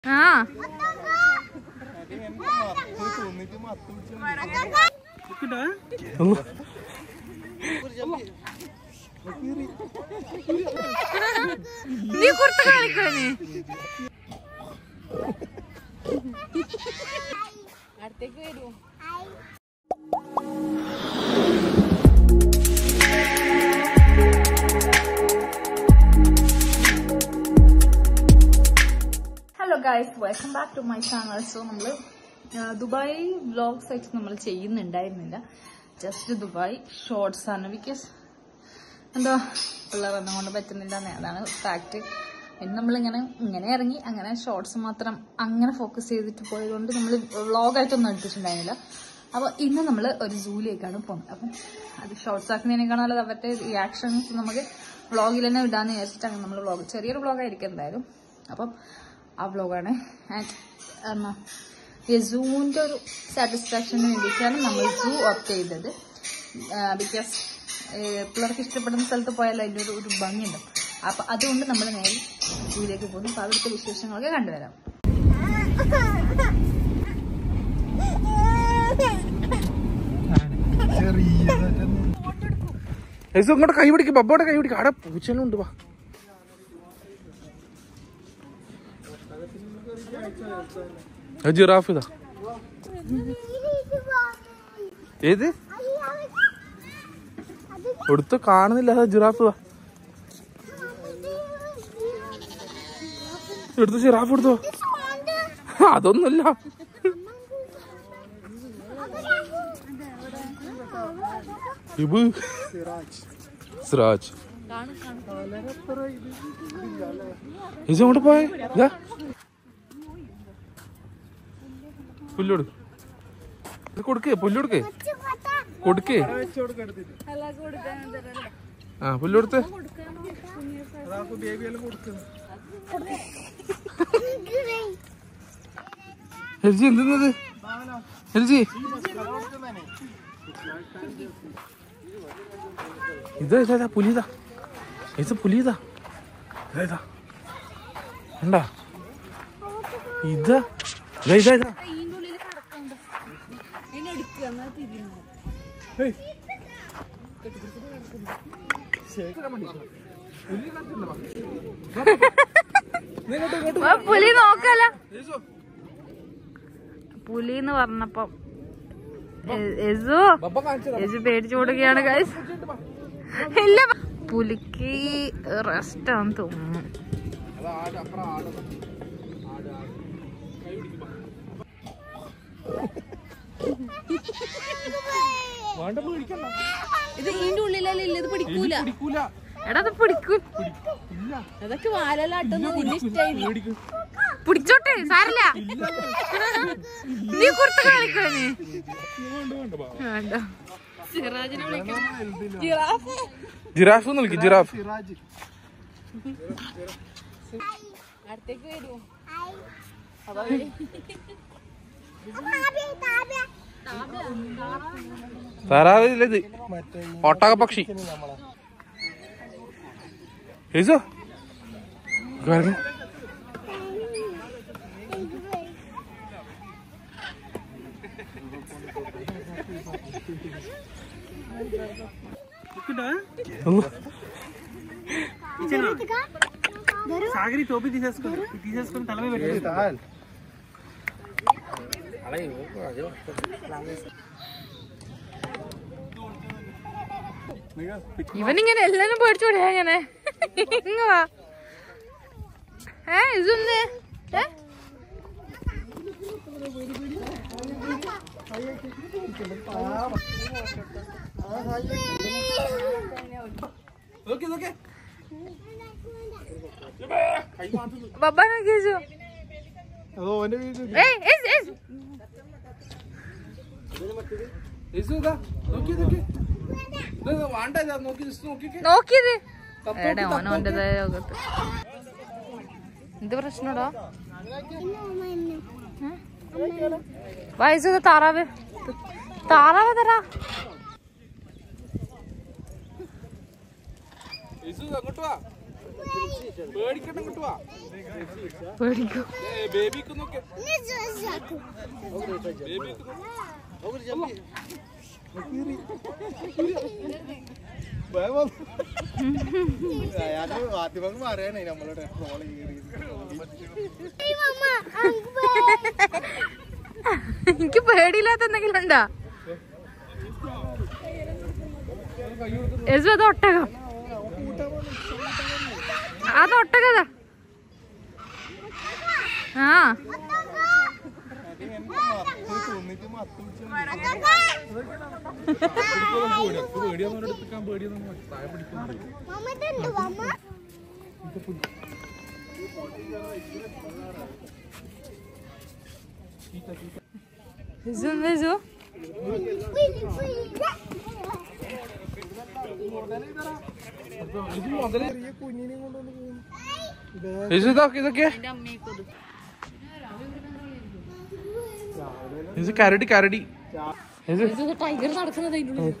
ആ നീ കുർത്ത കളിക്കണേ അടുത്തേക്ക് വരൂ hello guys welcome back to my channel so നമ്മൾ ദുബായ് വ്ലോഗ്സ് ആയിട്ട് നമ്മൾ ചെയ്യുന്നുണ്ടായിരുന്നില്ല ജസ്റ്റ് ദുബായ് ഷോർട്സ് ആണ് ബിക്കോസ് എന്താ പിള്ളേരൊന്നും കൊണ്ട് പറ്റുന്നില്ല എന്ന് അതാണ് ഫാക്ട് പിന്നെ നമ്മളിങ്ങനെ ഇങ്ങനെ ഇറങ്ങി അങ്ങനെ ഷോർട്സ് മാത്രം അങ്ങനെ ഫോക്കസ് ചെയ്തിട്ട് പോയതുകൊണ്ട് നമ്മൾ വ്ളോഗായിട്ടൊന്നും എടുത്തിട്ടുണ്ടായിരുന്നില്ല അപ്പോൾ ഇന്ന് നമ്മൾ ഒരു സൂയിലേക്കാണ് പോകുന്നത് അപ്പം അത് ഷോർട്സ് ആക്കുന്നതിനേക്കാളും നല്ലത് അവരുടെ റിയാക്ഷൻസ് നമുക്ക് വ്ളോഗിൽ തന്നെ ഇടാന്ന് വിചാരിച്ചിട്ടാണ് നമ്മൾ വ്ളോഗ് ചെറിയൊരു വ്ളോഗായിരിക്കും എന്തായാലും അപ്പം ആ വ്ളോഗാണ് ആൻഡ് എന്നാ സൂവിൻ്റെ ഒരു സാറ്റിസ്ഫാക്ഷന് വേണ്ടിയിട്ടാണ് നമ്മൾ സൂ ഓപ്റ്റ് ചെയ്തത് ബിക്കോസ് പിള്ളേർക്ക് ഇഷ്ടപ്പെടുന്ന സ്ഥലത്ത് പോയാൽ അതിൻ്റെ ഒരു ഒരു ഭംഗിയുണ്ട് അപ്പം അതുകൊണ്ട് നമ്മൾ നേരെ സൂയിലേക്ക് പോകുന്നു അപ്പോൾ അവിടുത്തെ വിശേഷങ്ങളൊക്കെ കണ്ടുവരാം ഏസു ഇങ്ങോട്ട് കൈ പിടിക്കും ബബ്ബോടെ കൈ പിടിക്കും അവിടെ പൂച്ചെല്ലാം ഉണ്ട് വാ അത് ജിറാഫ് ഇതാ ഏത് എടുത്ത് കാണുന്നില്ല അത് ജിറാഫ് ഇതാ എടുത്ത് ജിറാഫ് എടുത്തോ അതൊന്നുമില്ല ഇബ് സിറാജ് ഇത് അങ്ങോട്ട് പോയെ ഇതാ പുല്ലോട് ഇത് കൊടുക്കേ പുല്ലൊടുക്കേ കൊടുക്കേ ആ പുല്ലൊടുത്ത് എൽജി എന്തെന്നത് എൽജി ഇതാ ഇതാ ഇതാ പുലിതാ ഇത് പുലിതാ ഇതാ ഇതാ കണ്ടാ ഇതാ ഇതാ ഇതാ ഇതാ ഹേയ്. ഇങ്ങോട്ട്, ഇങ്ങോട്ട്. ആ, പുലി നോക്കല്ല യേശു, പുലി എന്ന് പറഞ്ഞപ്പം എ- യസു ബബ്ബ കാണിച്ചതാ. യസു പേടിച്ചു കൊടുക്കുകയാണ് ഗൈസ് ഇല്ല പുലിക്ക് റെസ്റ്റ് ആണെന്ന് തോന്നുന്നു അത് ആട്, അപ്പുറം ആട്. ആട്, ആട്. കൈ പിടിക്ക് ബാ. വേണ്ട പേടിക്കണ്ട. ഇത് ഇതിന്റെ ഉള്ളിലല്ലേ ഇല്ല ഇത് പിടിക്കൂല ഇത് പിടിക്കൂല. എടാ അത് പിടിക്കൂ ഇല്ല. അതൊക്കെ വാലലാട്ടൊന്നും നിന്റെ ഇഷ്ടായി പേടിക്കും. പിടിച്ചോട്ടെ സാരില്ല നീ കുർത്ത കളിക്കണേ വേണ്ട, വേണ്ട, ബാ. വേണ്ട സിറാജിനെ വിളിക്കാം ജിറാഫ് ജിറാഫ് എന്ന് വിളിക്കും ജിറാഫ് അടുത്തേക്ക് വരൂ താറാവില്ല ഇത് ഒട്ടക പക്ഷി യേശു ഇങ്ങ് అల్లా. సాగరి టోపీ తీసేసుకోండి తీసేసుకొని తల మీద పెట్టండి ഇവനിങ്ങനെ എല്ലാരും പേടിച്ചു വിടാ ഇങ്ങനെ ഇങ്ങ് വാ ഏ ഇതൊന്ന് ഏ നോക്കി നോക്കി ബബ്ബ നോക്കി യേശു. ഏയ്, ഏയ്, ഏയ്. യേശു ഇതാ നോക്കി നോക്കി ഇത് വേണ്ട ഇതാ നോക്കി ജസ്റ്റ് നോക്കിക്കേ നോക്കിയത് എടാ ഓൻ ഓൻ്റെതായ ലോകത്ത് എന്ത് പ്രശ്നടാ വയസ്സ് താറാവ് താറാവ് തരാ യേശു അങ്ങോട്ട് വാ പേടിക്കണ്ട ഇങ്ങോട്ട് വാ പേടിക്കും ഏ, ബേബിക്ക് നോക്കിയേ ബേബിക്ക് മാധ്യമങ്ങൾ പറയണേ നമ്മളുടെ ട്രോൾ എനിക്ക് പേടിയില്ലാത്ത എന്തെങ്കിലും ഉണ്ടാ യസു അത് ഒട്ടകം അത് ഒട്ടകതാ ആ തോന്നിട്ട് മത്ത് പേടിയാന്ന് എടുക്കാൻ പേടിയൊന്നും താഴെ പിടിക്കുന്നുണ്ട് യസു യസു ഇതൊക്കെ ഇതൊക്കെ ഇത് കരടി കരടി ഇത് ടൈഗർ നടക്കുന്നത് അതിന്റെ ഉള്ളിൽ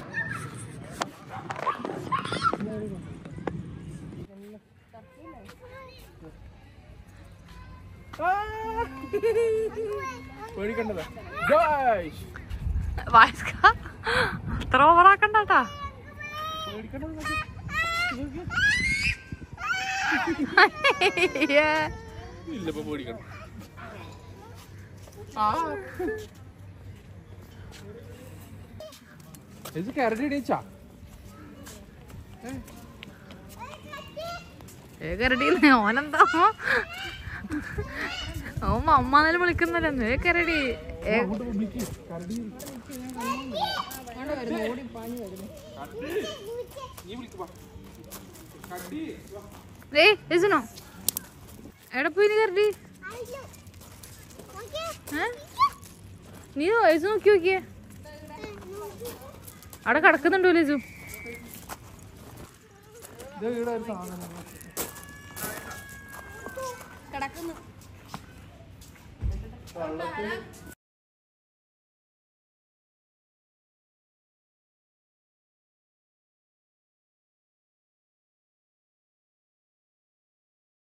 പേടിക്കണ്ടതാ ജോയ് വായിസ്ക അത്ര ഓവറാക്കണ്ടാട്ടാ ഇല്ല ഇപ്പൊ പേടിക്കണ്ട ഇത് കരടി ഇടിച്ചാ കരടിയില്ലേ ഓനെന്താ ഓ മമ്മാന്നെല്ലാം വിളിക്കുന്നല്ലോ ഏ കരടി ഏ നീ വിളിക്കുവാ കരടി ഏ യസുനോ എവിടെ പോയി നീ കരടി ഏ? നീ യസു നോക്കി നോക്കിയേ അവിടെ കിടക്കുന്നുണ്ടോ യസു ഇത് ഇവിടെ ഒരു സാധനം കിടക്കുന്നു